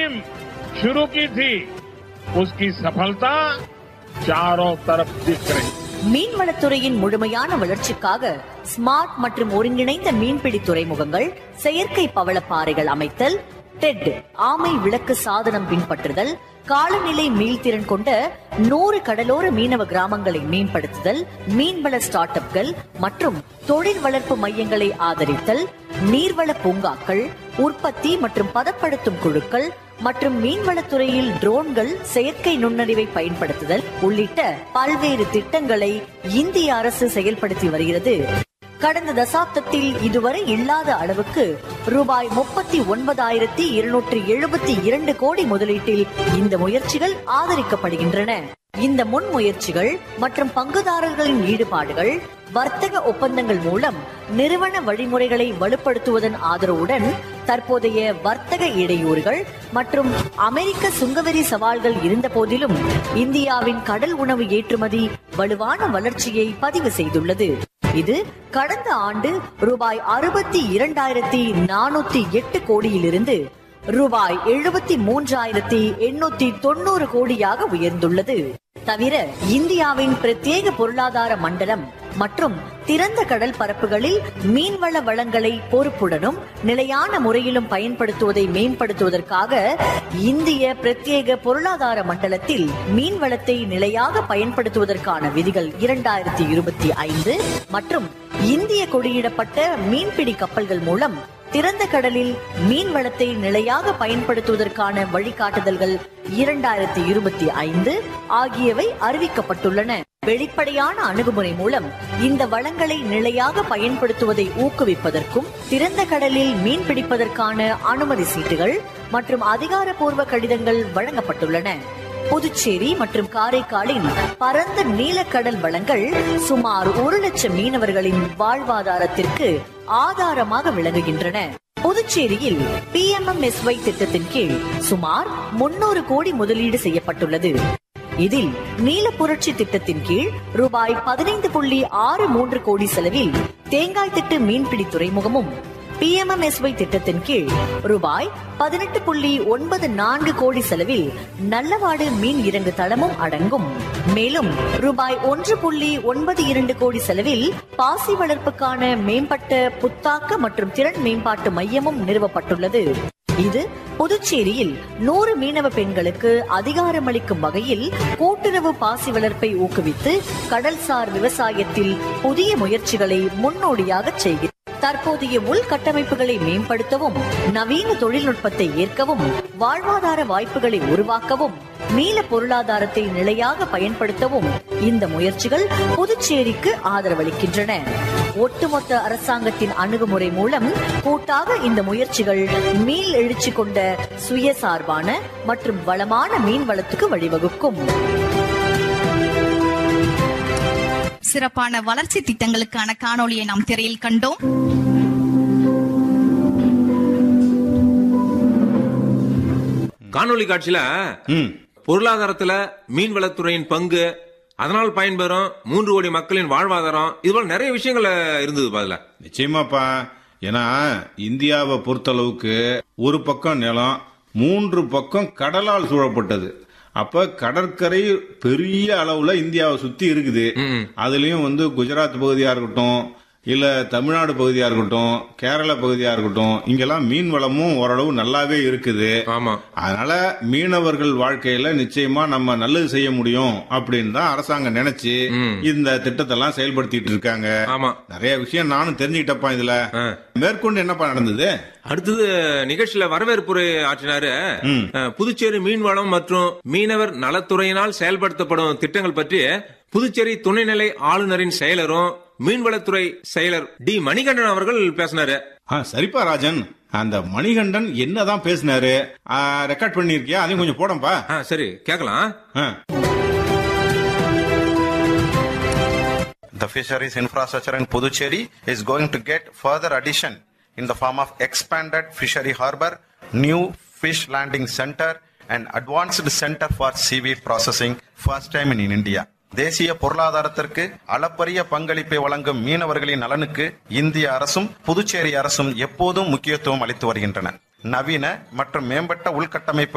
मुहिम शुरू की थी उसकी सफलता चारों तरफ दिख रही மீன்வளத்துறையின் முழுமையான வளர்ச்சிக்காக ஸ்மார்ட் மற்றும் ஒருங்கிணைந்த மீன்பிடி துறைமுகங்கள் செயற்கை பவளப்பாறைகள் அமைத்தல் டெட் ஆமை விளக்கு சாதனம் பின்பற்றுதல் காலநிலை மீள்திறன் கொண்ட நூறு கடலோர மீனவ கிராமங்களை மேம்படுத்துதல் மீன்வள ஸ்டார்ட் அப்கள் மற்றும் தொழில் வளர்ப்பு மையங்களை ஆதரித்தல் நீர்வள பூங்காக்கள் உற்பத்தி மற்றும் பதப்படுத்தும் குழுக்கள் மற்றும் மீன்வளத்துறையில் ட்ரோன்கள் செயற்கை நுண்ணறிவை பயன்படுத்துதல் உள்ளிட்ட பல்வேறு திட்டங்களை இந்திய அரசு செயல்படுத்தி வருகிறது கடந்த தசாப்தத்தில் இதுவரை இல்லாத அளவுக்கு ரூபாய் முப்பத்தி ஒன்பதாயிரத்தி இருநூற்றி எழுபத்தி இரண்டு கோடி முதலீட்டில் இந்த முயற்சிகள் ஆதரிக்கப்படுகின்றன இந்த முன்முயற்சிகள் மற்றும் பங்குதாரர்களின் ஈடுபாடுகள் வர்த்தக ஒப்பந்தங்கள் மூலம் நிறுவன வழிமுறைகளை வலுப்படுத்துவதன் ஆதரவுடன் தற்போதைய வர்த்தக இடையூறுகள் மற்றும் அமெரிக்க சுங்கவரி சவால்கள் இருந்த போதிலும் இந்தியாவின் கடல் உணவு ஏற்றுமதி வலுவான வளர்ச்சியை பதிவு செய்துள்ளது இது கடந்த ஆண்டு ரூபாய் அறுபத்தி இரண்டாயிரத்தி நானூத்தி எட்டு கோடியிலிருந்து ரூபாய் எழுபத்தி மூன்றாயிரத்தி எண்ணூத்தி தொண்ணூறு கோடியாக உயர்ந்துள்ளது தவிர இந்தியாவின் பிரத்யேக பொருளாதார மண்டலம் மற்றும் திறந்த கடல் பரப்புகளில் மீன்வள வளங்களை பொறுப்புடனும் நிலையான முறையிலும் பயன்படுத்துவதை மேம்படுத்துவதற்காக இந்திய பிரத்யேக பொருளாதார மண்டலத்தில் மீன்வளத்தை நிலையாக பயன்படுத்துவதற்கான விதிகள் இரண்டாயிரத்தி இருபத்தி ஐந்து மற்றும் இந்திய கொடியிடப்பட்ட மீன்பிடி கப்பல்கள் மூலம் திறந்த கடலில் மீன் வளத்தை நிலையாக பயன்படுத்துவதற்கான வழிகாட்டுதல்கள் இரண்டாயிரத்தி இருபத்தி ஐந்து ஆகியவை அறிவிக்கப்பட்டுள்ளன வெளிப்படையான அணுகுமுறை மூலம் இந்த வளங்களை நிலையாக பயன்படுத்துவதை ஊக்குவிப்பதற்கும் திறந்த கடலில் மீன் பிடிப்பதற்கான அனுமதி சீட்டுகள் மற்றும் அதிகாரப்பூர்வ கடிதங்கள் வழங்கப்பட்டுள்ளன புதுச்சேரி மற்றும் காரைக்காலின் பரந்த நீலக்கடல் வளங்கள் சுமார் ஒரு லட்சம் மீனவர்களின் வாழ்வாதாரத்திற்கு ஆதாரமாக விளங்குகின்றன புதுச்சேரியில் பிஎம்எம்எஸ்ஒய் திட்டத்தின் கீழ் சுமார் முன்னூறு கோடி முதலீடு செய்யப்பட்டுள்ளது இதில் நீல புரட்சி திட்டத்தின் கீழ் ரூபாய் பதினைந்து புள்ளி ஆறு மூன்று கோடி செலவில் தேங்காய் திட்டு மீன்பிடி துறைமுகமும் பிஎம்எம்எஸ்ஒய் திட்டத்தின் கீழ் ரூபாய் பதினெட்டு புள்ளி ஒன்பது நான்கு கோடி செலவில் நல்லவாடு மீன் இறங்கு தளமும் அடங்கும் மேலும் ரூபாய் ஒன்று புள்ளி ஒன்பது இரண்டு கோடி செலவில் பாசி வளர்ப்புக்கான மேம்பட்ட புத்தாக்க மற்றும் திறன் மேம்பாட்டு மையமும் நிறுவப்பட்டுள்ளது இது புதுச்சேரியில் நூறு மீனவ பெண்களுக்கு அதிகாரமளிக்கும் வகையில் கூட்டுறவு பாசி வளர்ப்பை ஊக்குவித்து கடல்சார் விவசாயத்தில் புதிய முயற்சிகளை முன்னோடியாக செய்கிறது தற்போதைய உள்கட்டமைப்புகளை மேம்படுத்தவும் நவீன தொழில்நுட்பத்தை ஏற்கவும் வாழ்வாதார வாய்ப்புகளை உருவாக்கவும் நீல பொருளாதாரத்தை நிலையாக பயன்படுத்தவும் இந்த முயற்சிகள் புதுச்சேரிக்கு ஆதரவளிக்கின்றன ஒட்டுமொத்த அரசாங்கத்தின் அணுகுமுறை மூலம் கூட்டாக இந்த முயற்சிகள் மீள் எழுச்சி கொண்ட சுயசார்பான மற்றும் வளமான மீன் வளத்துக்கு வழிவகுக்கும் சிறப்பான வளர்ச்சி திட்டங்களுக்கான காணொளியை நாம் திரையில் கண்டோம் காணொளி காட்சியில பொருளாதாரத்துல மீன்வளத்துறையின் பங்கு அதனால் பயன்பெறும் மூன்று கோடி மக்களின் வாழ்வாதாரம் இது போல நிறைய விஷயங்கள் இருந்தது அதுல நிச்சயமாப்பா ஏன்னா இந்தியாவை பொறுத்தளவுக்கு ஒரு பக்கம் நிலம் மூன்று பக்கம் கடலால் சூழப்பட்டது அப்ப கடற்கரை பெரிய அளவுல இந்தியாவை சுத்தி இருக்குது அதுலயும் வந்து குஜராத் பகுதியா இருக்கட்டும் இல்ல தமிழ்நாடு பகுதியா இருக்கட்டும் கேரள பகுதியா இருக்கட்டும் இங்கெல்லாம் மீன் வளமும் ஓரளவு நல்லாவே இருக்குது ஆமா அதனால மீனவர்கள் வாழ்க்கையில நிச்சயமா நம்ம நல்லது செய்ய முடியும் அப்படின்னு தான் அரசாங்கம் நினைச்சு இந்த திட்டத்தெல்லாம் செயல்படுத்திட்டு இருக்காங்க ஆமா நிறைய விஷயம் நானும் தெரிஞ்சுக்கிட்டப்பா இதுல மேற்கொண்டு என்னப்பா நடந்தது அடுத்தது நிகழ்ச்சியில வரவேற்புரை ஆற்றினாரு அஹ், புதுச்சேரி மீன்வளம் மற்றும் மீனவர் நலத்துறையினால் செயல்படுத்தப்படும் திட்டங்கள் பற்றி புதுச்சேரி துணைநிலை ஆளுநரின் செயலரும் மீன்வளத்துறை செயலர் டி மணிகண்டன் அவர்கள் பேசினாரு ஆ, சரிப்பா ராஜன் அந்த மணிகண்டன் என்னதான் பேசினாரு ரெக்கார்ட் பண்ணிருக்கியா அதையும் கொஞ்சம் போடம்பா ஆ, சரி கேக்கலாம் ஆ. The fisheries infrastructure in Puducherry is going to get further addition in the form of expanded fishery harbor, new fish landing center, and advanced center for seaweed processing, first time in India. தேசிய பொருளாதாரத்திற்கு அளப்பரிய பங்களிப்பை வழங்கும் மீனவர்களின் நலனுக்கு இந்திய அரசும் புதுச்சேரி அரசும் எப்போதும் முக்கியத்துவம் அளித்து வருகின்றன நவீன மற்றும் மேம்பட்ட உள்கட்டமைப்பு